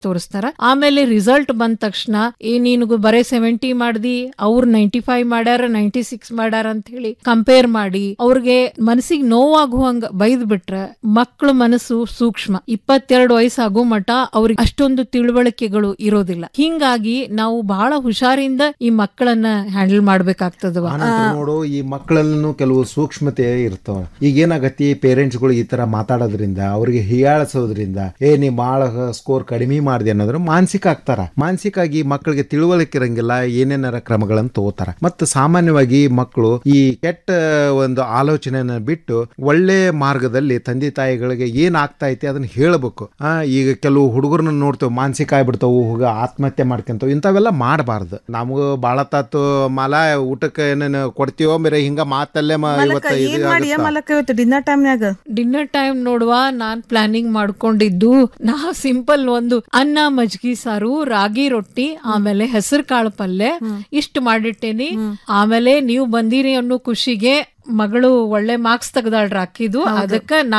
ತೋರಿಸ್ತಾರ ಆಮೇಲೆ ರಿಸಲ್ಟ್ ಬಂದ ತಕ್ಷಣ ಏ ನೀನು ಬರೇ ಸೆವೆಂಟಿ ಮಾಡ್ದಿ ಅವ್ರು ನೈಂಟಿ ಫೈವ್ ಮಾಡ್ಯಾರ ನೈಂಟಿ ಸಿಕ್ಸ್ ಮಾಡ್ಯಾರ ಅಂತ ಹೇಳಿ ಕಂಪೇರ್ ಮಾಡಿ ಅವ್ರಿಗೆ ಮನಸ್ಸಿಗೆ ನೋವಾಗುವಂಗ ಬೈದ್ ಬಿಟ್ರ ಮಕ್ಕಳ ಮನಸ್ಸು ಸೂಕ್ಷ್ಮ ಇಪ್ಪತ್ತೆರಡು ವಯಸ್ಸಾಗೋ ಮಟ ಅವ್ರಿಗೆ ಅಷ್ಟೊಂದು ತಿಳುವಳಿಕೆಗಳು ಇರೋದಿಲ್ಲ ಹಿಂಗಾಗಿ ನಾವು ಬಹಳ ಹುಷಾರಿಂದ ಈ ಮಕ್ಕಳನ್ನ ಹ್ಯಾಂಡಲ್ ಮಾಡ್ಬೇಕಾಗ್ತದವ ಆನಂತರ ನೋಡು ಈ ಮಕ್ಕಳಲ್ಲೂ ಕೆಲವು ಸೂಕ್ಷ್ಮತೆ ಇರ್ತಾವ ಈಗ ಏನಾಗತ್ತಿ ಪೇರೆಂಟ್ಸ್ಗಳು ಈ ತರ ಮಾತಾಡೋದ್ರಿಂದ ಅವ್ರಿಗೆ ಹೀಯಾಳಿಸೋದ್ರಿಂದ ಏ ನೀ ಬಾಳ ಸ್ಕೋರ್ ಕಡಿಮೆ ಮಾಡಿದೆ ಅನ್ನೋದ್ರ ಮಾನಸಿಕ ಆಗ್ತಾರ ಮಾನಸಿಕ ಆಗಿ ಮಕ್ಕಳಿಗೆ ತಿಳುವಳಿಕೆ ಇರಂಗಿಲ್ಲ ಏನೇನಾರ ಕ್ರಮಗಳನ್ನು ತಗೋತಾರ ಮತ್ತು ಸಾಮಾನ್ಯವಾಗಿ ಮಕ್ಕಳು ಈ ಕೆಟ್ಟ ಒಂದು ಆಲೋಚನೆಯನ್ನ ಬಿಟ್ಟು ಒಳ್ಳೆ ಮಾರ್ಗದಲ್ಲಿ ತಂದೆ ತಾಯಿಗಳಿಗೆ ಏನ್ ಆಗ್ತಾ ಐತಿ ಅದನ್ನ ಹೇಳಬೇಕು ಆ ಈಗ ಕೆಲವು ಹುಡುಗರನ್ನ ನೋಡ್ತೇವೆ ಮಾನಸಿಕ ಆಗ್ಬಿಡ್ತಾವು ಹೋಗ ಆತ್ಮಹತ್ಯೆ ಮಾಡ್ಕೊಂತಾವ ಇಂಥವೆಲ್ಲ ಮಾಡಬಾರ್ದು ನಮಗೂ ಬಾಳ ತಾತು ಮಲ ಊಟಕ್ಕೆ ಏನೇನು ಕೊಡ್ತೀವೋ ಬೇರೆ ಹಿಂಗ ಮಾತಲ್ಲೇ ಮ- ಮಲಕ ಇವತ್ತ ಇದು ಏನ್ ಮಾಡಿ ಆಗುತ್ತಾ? ಮಲಕ ಇವತ್ತು ಡಿನ್ನರ್ ಟೈಮ್ನ್ಯಾಗ ಡಿನ್ನರ್ ಟೈಮ್ ನೋಡುವ ನಾನ್ ಪ್ಲಾನಿಂಗ್ ಮಾಡ್ಕೊಂಡಿದ್ದು ನಾ ಸಿಂಪಲ್ ಒಂದು ಅನ್ನ ಮಜ್ಗಿ ಸಾರು ರಾಗಿ ರೊಟ್ಟಿ ಆಮೇಲೆ ಹೆಸರು ಕಾಳು ಪಲ್ಯ ಇಷ್ಟು ಮಾಡಿಟ್ಟೇನಿ ಆಮೇಲೆ ನೀವು ಬಂದಿರಿ ಅನ್ನೋ ಖುಷಿಗೆ ಮಗಳು ಒಳ್ಳೆ ಮಾರ್ಕ್ಸ್ ತೆಗ್ದಾಳ್ರ ಅಕ್ಕಿದು ಅದಕ್ಕ ನಾ